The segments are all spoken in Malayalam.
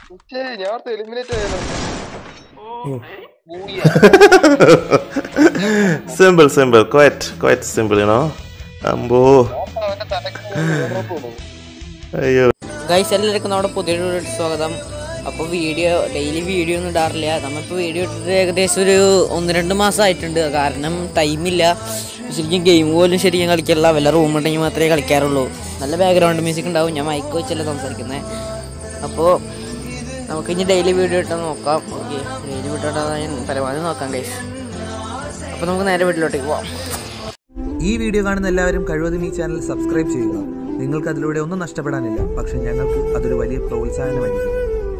ഉച്ചേ, ഞാൻ ഓർത്ത് eliminate ആയെന്ന്. ഊയ്യ. Simple simple quiet quiet simple you know അമ്പോ ഓർത്ത് അവന്റെ തലയ്ക്ക് airdrop വീണു. അയ്യോ ഗൈസ് എല്ലാവർക്കും നമ്മുടെ പുതിയൊരു വീഡിയോയിലേക്ക് സ്വാഗതം അപ്പോൾ വീഡിയോ ഡെയിലി വീഡിയോ ഒന്നും ഇടാറില്ല നമ്മളിപ്പോൾ വീഡിയോ ഇട്ടിട്ട് ഏകദേശം ഒരു ഒന്ന് രണ്ട് മാസം ആയിട്ടുണ്ട് കാരണം ടൈമില്ല ശരിക്കും ഗെയിം പോലും ശരിക്കും കളിക്കാറില്ല വല്ല റൂം ഉണ്ടെങ്കിൽ മാത്രമേ കളിക്കാറുള്ളൂ നല്ല ബാക്ക്ഗ്രൗണ്ട് മ്യൂസിക് ഉണ്ടാവും ഞാൻ മൈക്ക് വെച്ചല്ല സംസാരിക്കുന്നത് അപ്പോൾ നമുക്ക് ഇനി ഡെയിലി വീഡിയോ ഇട്ടാൽ നോക്കാം ഓക്കെ ഡെയിലി വീഡിയോ ഇട്ടാൽ ഞാൻ പരമാവധി നോക്കാം ഗൈസ് അപ്പോൾ നമുക്ക് നേരെ വീട്ടിലോട്ടേക്ക് പോവാം ഈ വീഡിയോ കാണുന്ന എല്ലാവരും കഴിവതും ഈ ചാനൽ സബ്സ്ക്രൈബ് ചെയ്യുക നിങ്ങൾക്ക് അതിലൂടെ ഒന്നും നഷ്ടപ്പെടാനില്ല പക്ഷെ ഞങ്ങൾക്ക് അതൊരു വലിയ പ്രോത്സാഹനമായിരിക്കും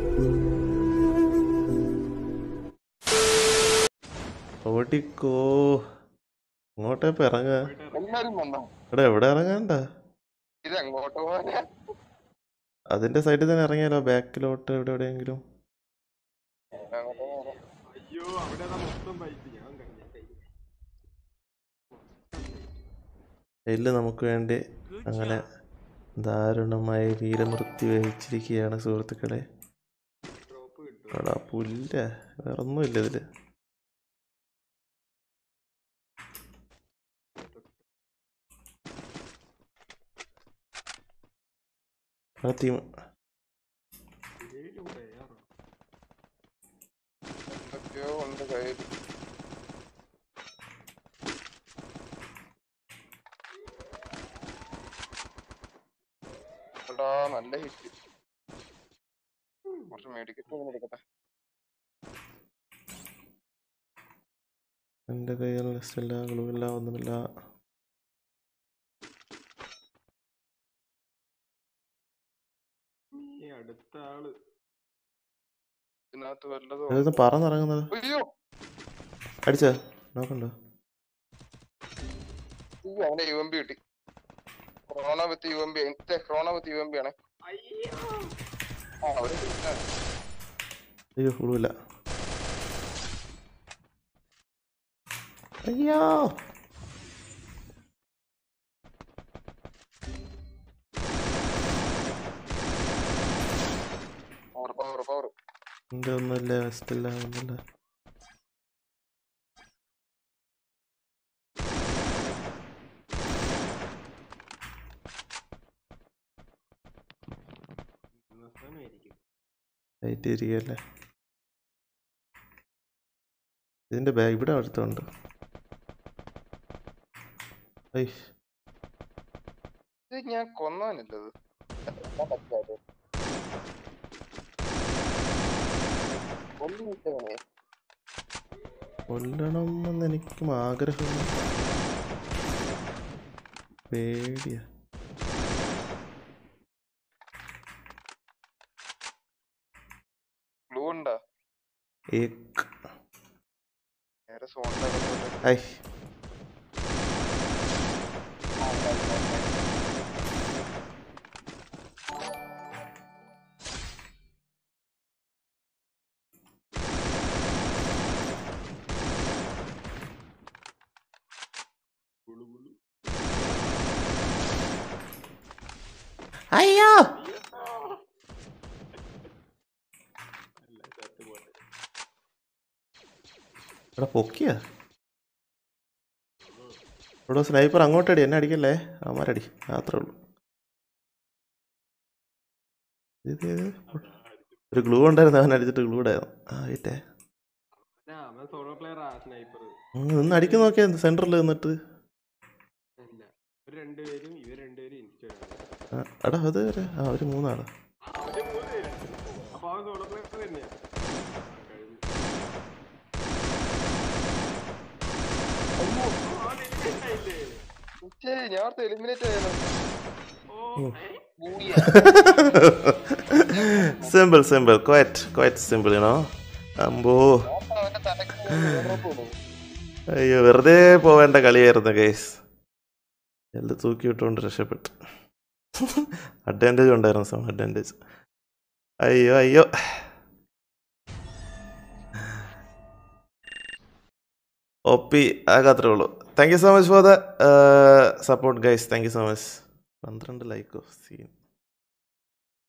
ഓടിക്കോ ഇങ്ങോട്ടേ ഇപ്പൊ ഇറങ്ങ എല്ലാരും വന്നോ ഇവിടെ എവിടെ ഇറങ്ങാണ്ട ഇത് എങ്ങോട്ട് പോകാനാ അതിന്റെ സൈഡിൽ തന്നെ ഇറങ്ങിയാലോ ബാക്കിലോട്ട് എവിടെ എവിടെയെങ്കിലും അങ്ങോട്ട് പോകാനാ. ഇതില് നമുക്ക് വേണ്ടി അങ്ങനെ ദാരുണമായി വീരമൃത്യു വഹിച്ചിരിക്കുകയാണ് സുഹൃത്തുക്കളെ എടാ പുല്ല വേറൊന്നുമില്ല ഇതില് ആ ടീം എന്തൊക്കെയോ ഉണ്ട് കയ്യിൽ എടാ നല്ല ഹിറ്റ് കുറച്ച് മേടിക്കട്ടെ എടുക്കട്ടെ എൻ്റെ കയ്യിൽ ലിസ്റ്റ് ഇല്ല ഗ്ലൂ ഇല്ല ഒന്നുമില്ല ഇതിനകത്ത് വല്ലതും അതൊന്ന് പറന്നിറങ്ങുന്നത് അയ്യോ അടിച്ചാ നോക്കണ്ടോ അയ്യോ, അവന്റെ യു എം ബി കിട്ടി ക്രോണ വിത്ത് യു എം ബി ക്രോണ വിത്ത് യു എം ബി ആണ് ആ അവര് കിട്ടുന്നതാണ്. അയ്യോ ഗ്ലൂ ഇല്ല അയ്യോ പവർ പവർ പവർ എൻ്റെ ഒന്നുമില്ല വെസ്റ്റ് ഇല്ല ഒന്നുമില്ല ലൈറ്റ് ഇരിക്കല്ലേ ഇതിന്റെ ബാഗ് ഇവിടെ അടുത്തുണ്ട് ഐ ഇത് ഞാൻ കൊന്നവനല്ലത് കൊല്ലാൻ പറ്റില്ല അത്. കൊല്ലി വിട്ടവനെ കൊല്ലണമെന്ന് എനിക്കും ആഗ്രഹമുണ്ട് പേടിയാ ഗ്ലൂ ഉണ്ടാ ഏക്ക് നേരെ സോണിന്റെ അകത്തോട്ട് ഐ അയ്യോ എടാ പൊക്കിയാ ഇവിടെ സ്നൈപ്പർ അങ്ങോട്ടടി എന്നെ അടിക്കല്ലേ അവന്മാരടി മാത്രമേ ഉള്ളൂ ഇത് ഇത് ഒരു ഗ്ലൂ ഉണ്ടായിരുന്നു അവൻ അടിച്ചിട്ട് ഗ്ലൂ ഇടായിരുന്നു ആ വീട്ടെ സോളോ പ്ലെയർ ആ സ്നൈപ്പർ നിന്ന് അടിക്കുന്ന നോക്കിയാ സെന്ററിൽ നിന്നിട്ട് അല്ല ഇവർ രണ്ടുപേരും ഇവർ രണ്ടുപേരും ഇൻസ്റ്റോയാണ് ആ, എടാ അത് ഒരു ആ ഒരു മൂന്നാള് അവര് മൂന്ന് പേര് അപ്പൊ അവൻ സോളോ പ്ലെയർ തന്നെയാ ഉച്ചേ, ഞാൻ ഓർത്ത് eliminate ആയെന്ന്. ഊയ്യ. Simple simple quiet quiet simple you know അമ്പോ ഓർത്ത് അവന്റെ തലയ്ക്ക് airdrop വീണു. അയ്യോ വെറുതെ പോവേണ്ട കളിയായിരുന്നു ഗൈസ് എല്ലാം തൂക്കി വിട്ടുകൊണ്ട് രക്ഷപ്പെട്ടു അഡ്വാൻറ്റേജ് ഉണ്ടായിരുന്നു സം അഡ്വാൻറ്റേജ് അയ്യോ അയ്യോ ഒപ്പി ആകാത്രേ ഉള്ളൂ thank you so much for the support guys thank you so much പന്ത്രണ്ട് ലൈക്കോ സീൻ